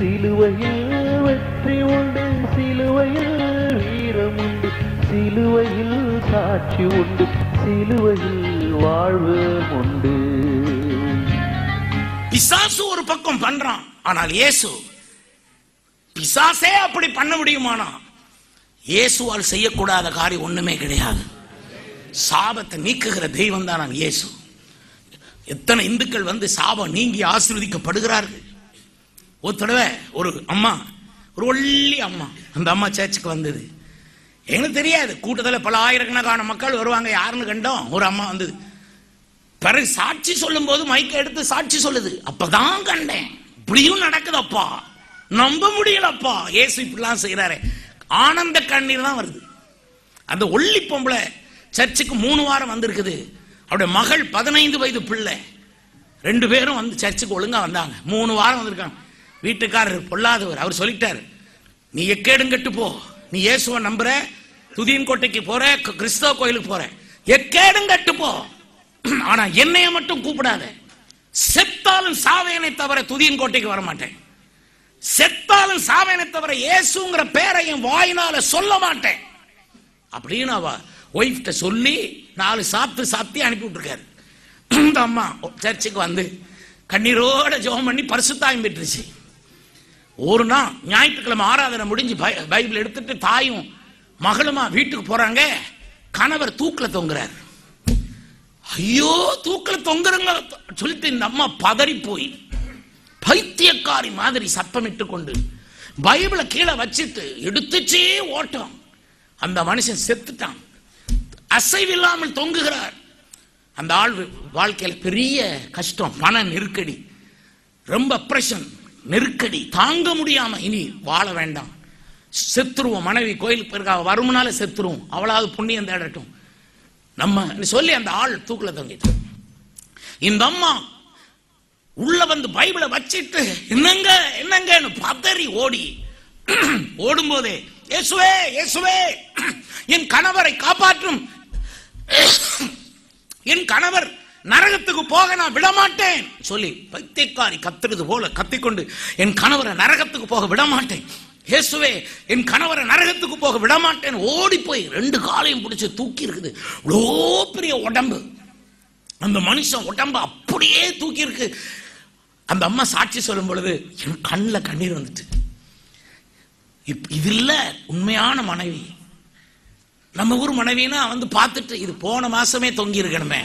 சிலுவையில் வெற்றி உண்டு சிலுவையில் வீரம் உண்டு சிலுவையில் சாட்சி உண்டு சிலுவையில் வாழ்வு உண்டு பிசாசு ஒரு பக்கம் பண்றான் ஆனால் இயேசு பிசாசே அப்படி பண்ண முடியுமானா இயேசுவால் செய்யக்கூடாத காரியம் ஒண்ணுமே கிடையாது சாபத்தை நீக்குகிற தெய்வம் தான் நான் இயேசு எத்தனை இந்துக்கள் வந்து சாபம் நீங்கி ஆசீர்வதிக்கப்படுகிறார்கள் ஒரு தடவை ஒரு அம்மா ஒரு ஒல்லி அம்மா அந்த அம்மா சர்ச்சுக்கு வந்தது எங்களுக்கு தெரியாது கூட்டத்தில் பல ஆயிரக்கணக்கான மக்கள் வருவாங்க யாருன்னு கண்டோம் ஒரு அம்மா வந்தது பிறகு சாட்சி சொல்லும் போது மைக்க எடுத்து சாட்சி சொல்லுது அப்பதான் கண்டேன் இப்படியும் நடக்குதப்பா நம்ப முடியலப்பா ஏசு இப்படிலாம் செய்யறாரு ஆனந்த கண்ணீர் தான் வருது அந்த ஒல்லி பொம்பளை சர்ச்சுக்கு மூணு வாரம் வந்திருக்குது அவருடைய மகள் பதினைந்து வயது பிள்ளை ரெண்டு பேரும் வந்து சர்ச்சுக்கு ஒழுங்கா வந்தாங்க மூணு வாரம் வந்திருக்காங்க வீட்டுக்காரர் பொல்லாதவர் அவர் சொல்லிட்டாரு நீ எக்கேடுங்கட்டு போ நீ இயேசுவை நம்புற துதியின் கோட்டைக்கு போற க- கிறிஸ்தவ கோயிலுக்கு போற எக்கேடுங்கட்டு போ ஆனா என்னைய மட்டும் கூப்பிடாத செத்தாலும் சாவேனை தவிர துதியின் கோட்டைக்கு வர மாட்டேன் செத்தாலும் சாவேனை தவிர இயேசுங்கிற பேரை என் வாயினால சொல்ல மாட்டேன் அப்படின்னு அவ ஒய்ஃப்ட சொல்லி நாலு சாப்பிட்டு சாப்பிட்டு அனுப்பி விட்டுருக்காரு இந்த அம்மா சர்ச்சுக்கு வந்து கண்ணீரோட ஜெபம் பண்ணி பரிசுத்தாயம் பெற்றுச்சு ஒரு நாள் ஞாயிற்றுக்கிழமை ஆராதனை முடிஞ்சு பை- பைபிள் எடுத்துட்டு தாயும் மகளுமா வீட்டுக்கு போறாங்க கணவர் தூக்குல தொங்குறார் ஐயோ தூக்குல தொங்குறங்க சொல்லிட்டு இந்த அம்மா பதறி போய் பைத்தியக்காரி மாதிரி சத்தமிட்டு கொண்டு பைபிளை கீழே வச்சிட்டு எடுத்துச்சே ஓட்டம் அந்த மனுஷன் செத்துட்டான் அசைவில்லாமல் தொங்குகிறார் அந்த ஆள் வாழ்க்கையில பெரிய கஷ்டம் பண நெருக்கடி ரொம்ப பிரஷன் நெருக்கடி தாங்க முடியாம இனி வாழ வேண்டாம் செத்துருவோம் மனைவி கோயிலுக்கு போயிருக்கா அவ வருமுனால செத்துருவோம் அவளாவது புண்ணியம் தேடட்டும் நம்ம சொல்லி அந்த ஆள் தூக்குல தொங்கிட்டான் இந்த அம்மா உள்ள வந்து பைபிளை வச்சிட்டு என்னங்க என்னங்கன்னு பதறி ஓடி ஓடும்போதே இயேசுவே இயேசுவே என் கணவரை காப்பாற்றும் என் கணவர் நரகத்துக்கு போக நான் விடமாட்டேன் சொல்லி பைத்தியக்காரி கத்துறது போல கத்திக்கொண்டு என் கணவரை நரகத்துக்கு போக விடமாட்டேன் இயேசுவே என் கணவரை நரகத்துக்கு போக விடமாட்டேன் ஓடி போய் ரெண்டு காலையும் பிடிச்சு தூக்கி இருக்குது இவ்வளோ பெரிய உடம்பு அந்த மனுஷன் உடம்பு அப்படியே தூக்கி இருக்கு அந்த அம்மா சாட்சி சொல்லும் பொழுது என் கண்ணில் கண்ணீர் வந்துட்டு இப்- இது இல்ல உண்மையான மனைவி நம்ம ஊர் மனைவினா வந்து பார்த்துட்டு இது போன மாசமே தொங்கி இருக்கணுமே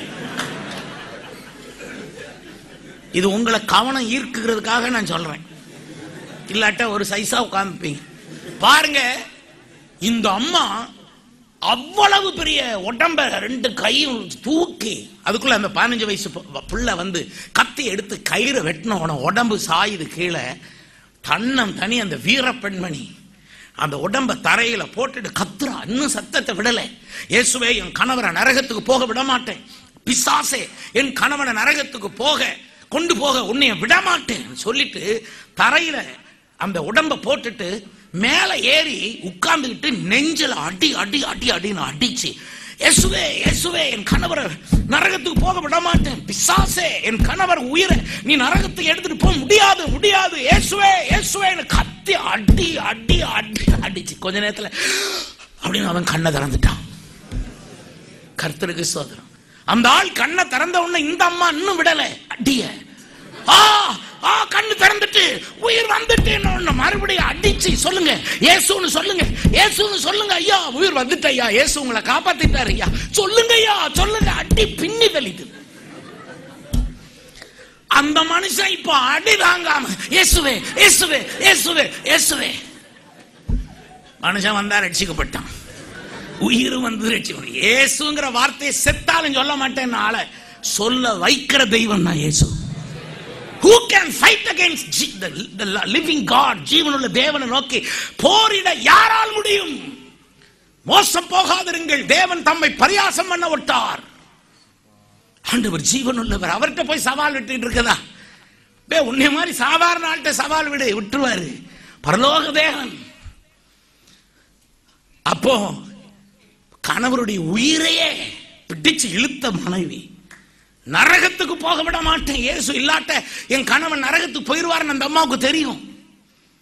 இது உங்களை கவனம் ஈர்க்குறதுக்காக நான் சொல்றேன் இல்லாட்ட ஒரு சைஸா உட்காந்துப்பீங்க பாருங்க இந்த அம்மா அவ்வளவு பெரிய உடம்ப ரெண்டு கையும் தூக்கி அதுக்குள்ள அந்த பதினஞ்சு வயசு பு- புள்ள வந்து கத்தி எடுத்து கயிறை வெட்டின உடனே உடம்பு சாயுது கீழே தன்னம் தனி அந்த வீர பெண்மணி அந்த உடம்ப தரையில போட்டுட்டு கத்துறா இன்னும் சத்தத்தை விடல இயேசுவே என் கணவரை நரகத்துக்கு போக விட மாட்டேன் பிசாசே என் கணவனை நரகத்துக்கு போக கொண்டு போக உன்னைய விட மாட்டேன் சொல்லிட்டு தரையில அந்த உடம்ப போட்டுட்டு மேல ஏறி உட்கார்ந்துக்கிட்டு நெஞ்சில அடி அடி அடி அடின்னு அடிச்சு இயேசுவே இயேசுவே என் கணவரை நரகத்துக்கு போக விட மாட்டேன் பிசாசே என் கணவர் உயிரை நீ நரகத்துக்கு எடுத்துட்டு போக முடியாது முடியாது இயேசுவே இயேசுவேன்னு கத்தி அடி அடி அடி அடிச்சு கொஞ்ச நேரத்துல அப்படின்னு அவன் கண்ணை திறந்துட்டான் கர்த்தருக்கு சோதரம் அந்த ஆள் கண்ணை திறந்த உடனே இந்த அம்மா இன்னும் விடல அடிய ஆ ஆ கண்ணு திறந்துட்டு உயிர் வந்துட்டு மறுபடியும் அடிச்சு சொல்லுங்க இயேசுன்னு சொல்லுங்க இயேசுன்னு சொல்லுங்க ஐயா உயிர் வந்துட்டு ஐயா இயேசு உங்களை காப்பாத்திட்டாரு ஐயா சொல்லுங்க ஐயா சொல்லுங்க அடி பின்னி தள்ளிட்டு அந்த மனுஷன் இப்போ அடி தாங்காம இயேசுவே இயேசுவே இயேசுவே இயேசுவே மனுஷன் வந்தா ரட்சிக்கப்பட்டான் உயிர் வந்து ரட்சிக்கணும் இயேசுங்கிற வார்த்தையை செத்தாலும் சொல்ல மாட்டேன் ஆளை சொல்ல வைக்கிற தெய்வம் தான் இயேசு who can fight against G- the, the living god ஜீவனுள்ள தேவனை நோக்கி போரிட யாரால் முடியும் மோசம் போகாதிருங்கள் தேவன் தம்மை பரியாசம் பண்ண விட்டார் ஆண்டவர் ஜீவனுள்ளவர் அவர்கிட்ட போய் சவால் விட்டுட்டு இருக்கதா டே உன்னை மாதிரி சாதாரண ஆள்கிட்ட சவால் விடு விட்டுருவாரு பரலோக தேவன் அப்போ கணவருடைய உயிரையே பிடிச்சு இழுத்த மனைவி நரகத்துக்கு போக விட மாட்டேன் இயேசு இல்லாட்ட என் கணவன் நரகத்துக்கு போயிடுவார்னு அந்த அம்மாவுக்கு தெரியும்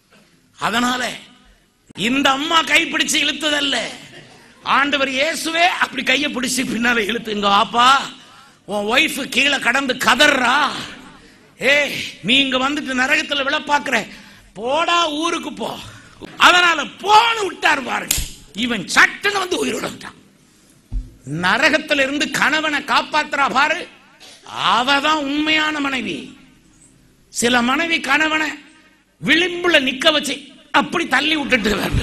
அதனால இந்த அம்மா கைப்பிடிச்சு இழுத்ததல்ல ஆண்டவர் இயேசுவே அப்படி கையை பிடிச்சு பின்னால இழுத்து இங்க வாப்பா உன் ஒய்ஃப் கீழே கடந்து கதறா ஏய் நீ இங்க வந்துட்டு நரகத்துல விழ பாக்குற போடா ஊருக்கு போ அதனால போன்னு விட்டார் பாருங்க இவன் சட்டுன்னு வந்து உயிரோட விட்டான் நரகத்துல இருந்து கணவனை காப்பாத்துறா பாரு அவதான் உண்மையான மனைவி சில மனைவி கணவனை விளிம்புல நிக்க வச்சு அப்படி தள்ளி விட்டுட்டு வருது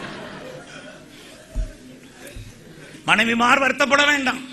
மனைவிமார் வருத்தப்பட வேண்டாம்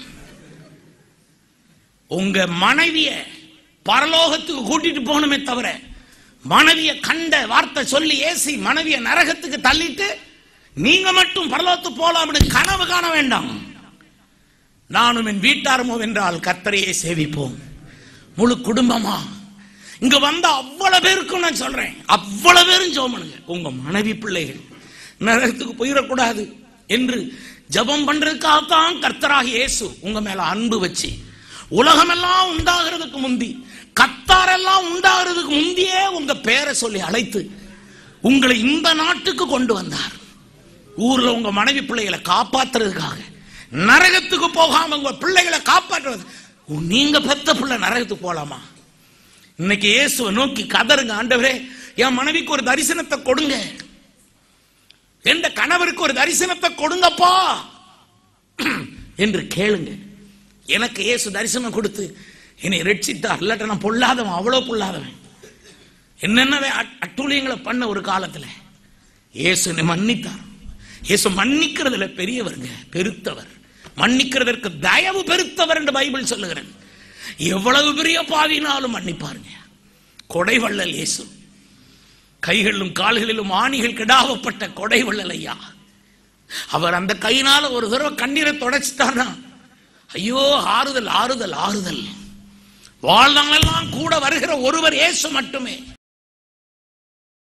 உங்க மனைவிய பரலோகத்துக்கு கூட்டிட்டு போகணுமே தவிர மனைவிய கண்ட வார்த்தை சொல்லி ஏசி மனைவிய நரகத்துக்கு தள்ளிட்டு நீங்க மட்டும் பரலோகத்துக்கு போலாம்னு கனவு காண வேண்டாம் நானும் என் வீட்டாருமோ என்றால் கர்த்தரையே சேவிப்போம் முழு குடும்பமா இங்க வந்த அவ்வளவு பேருக்கும் நான் சொல்றேன் அவ்வளவு பேரும் ஜோமனுங்க உங்க மனைவி பிள்ளைகள் நரகத்துக்கு போயிடக்கூடாது என்று ஜெபம் பண்றதுக்காகத்தான் கர்த்தராக இயேசு உங்க மேல அன்பு வச்சு உலகமெல்லாம் உண்டாகிறதுக்கு முந்தி கத்தாரெல்லாம் உண்டாகிறதுக்கு முந்தியே உங்க பேரை சொல்லி அழைத்து உங்களை இந்த நாட்டுக்கு கொண்டு வந்தார் ஊர்ல உங்க மனைவி பிள்ளைகளை காப்பாத்துறதுக்காக நரகத்துக்கு போகாம உங்க பிள்ளைகளை காப்பாற்றுறது நீங்க பெத்த பிள்ளை நரகத்துக்கு போலாமா இன்னைக்கு இயேசுவை நோக்கி கதறுங்க ஆண்டவரே என் மனைவிக்கு ஒரு தரிசனத்தை கொடுங்க எந்த கணவருக்கு ஒரு தரிசனத்தை கொடுங்கப்பா என்று கேளுங்க எனக்கு இயேசு தரிசனம் கொடுத்து என்னை ரட்சித்தார் இல்லாட்ட நான் பொல்லாதவன் அவ்வளோ பொல்லாதவன் என்னென்னவே அட்- அட்டூழியங்களை பண்ண ஒரு காலத்துல இயேசு என்னை மன்னித்தார் இயேசு மன்னிக்கிறதுல பெரியவருங்க பெருத்தவர் மன்னிக்கிறதற்கு தயவு பெருத்தவர் என்று பைபிள் சொல்லுகிறேன் எவ்வளவு பெரிய பாவினாலும் மன்னிப்பாருங்க கொடைவள்ளல் இயேசு கைகளிலும் கால்களிலும் ஆணிகள் கிடாவப்பட்ட கொடைவள்ளல் ஐயா அவர் அந்த கையினால ஒரு தடவை கண்ணீரை தொடச்சிட்டானா ஐயோ ஆறுதல் ஆறுதல் ஆறுதல் வாழ்நாளெல்லாம் கூட வருகிற ஒருவர் இயேசு மட்டுமே